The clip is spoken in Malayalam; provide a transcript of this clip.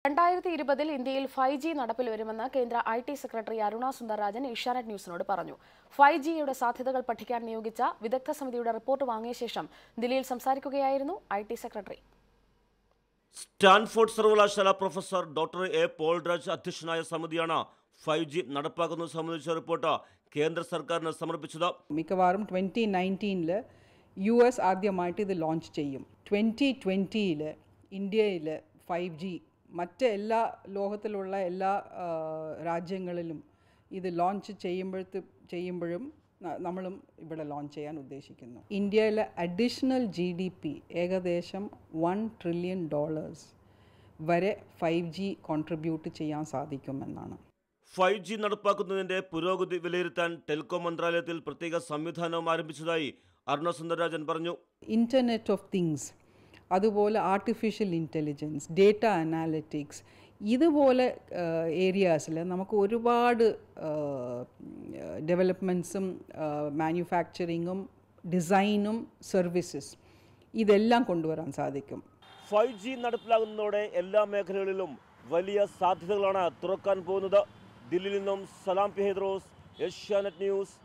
രണ്ടായിരത്തി ഇരുപതിൽ ഇന്ത്യയിൽ ഫൈവ് ജി നടപ്പിൽ വരുമെന്ന് കേന്ദ്ര I T secretary Aruna Sundararajan Asianet ന്യൂസിനോട് പറഞ്ഞു ഫൈവ് ജിയുടെ സാധ്യതകൾ പഠിക്കാൻ നിയോഗിച്ച വിദഗ്ധ സമിതിയുടെ റിപ്പോർട്ട് വാങ്ങിയ ശേഷം ദില്ലിയിൽ സംസാരിക്കുകയായിരുന്നു ഐ ടി സെക്രട്ടറി സ്റ്റാൻഫോർഡ് സർവകലാശാല പ്രൊഫസർ ഡോക്ടർ എ പോൾരാജ് അധ്യക്ഷനായ സമിതിയാണ് ഫൈവ് ജി നടപ്പാക്കുന്നത് സംബന്ധിച്ച റിപ്പോർട്ട് കേന്ദ്ര സർക്കാരിന് സമർപ്പിച്ചത് മിക്കവാറും ട്വൻറ്റി നയൻറ്റീനിൽ യു എസ് ആദ്യമായിട്ട് ഇത് ലോഞ്ച് ചെയ്യും ട്വൻറ്റി ട്വൻറ്റിയിൽ ഇന്ത്യയിൽ ഫൈവ് ജി മറ്റ് എല്ലാ ലോകത്തിലുള്ള എല്ലാ ആ, രാജ്യങ്ങളിലും ഇത് ലോഞ്ച് ചെയ്യുമ്പോഴത്തെ ചെയ്യുമ്പോഴും ന- നമ്മളും ഇവിടെ ലോഞ്ച് ചെയ്യാൻ ഉദ്ദേശിക്കുന്നു ഇന്ത്യയിലെ അഡീഷണൽ ജി ഡി പി ഏകദേശം വൺ ട്രില്യൺ ഡോളേഴ്സ് വരെ ഫൈവ് ജി കോൺട്രിബ്യൂട്ട് ചെയ്യാൻ സാധിക്കുമെന്നാണ് ഫൈവ് ജി നടപ്പാക്കുന്നതിന്റെ പുരോഗതി വിലയിരുത്താൻ ടെലികോം മന്ത്രാലയത്തിൽ പ്രത്യേക സംവിധാനവും ആരംഭിച്ചതായി അരുണ സുന്ദരരാജൻ പറഞ്ഞു ഇൻ്റർനെറ്റ് ഓഫ് തിങ്സ് അതുപോലെ ആർട്ടിഫിഷ്യൽ ഇൻ്റലിജൻസ് ഡേറ്റ അനാലിറ്റിക്സ് ഇതുപോലെ ഏരിയാസിൽ നമുക്ക് ഒരുപാട് ഡെവലപ്മെൻറ്റ്സും മാനുഫാക്ചറിങ്ങും ഡിസൈനും സർവീസസ് ഇതെല്ലാം കൊണ്ടുവരാൻ സാധിക്കും ഫൈവ് ജി നടപ്പിലാകുന്നതോടെ എല്ലാ മേഖലകളിലും വലിയ സാധ്യതകളാണ് തുറക്കാൻ പോകുന്നത് ദില്ലിയിൽ നിന്നും സലാം പി ഹൈദ്രോസ് ഏഷ്യാനെറ്റ് ന്യൂസ്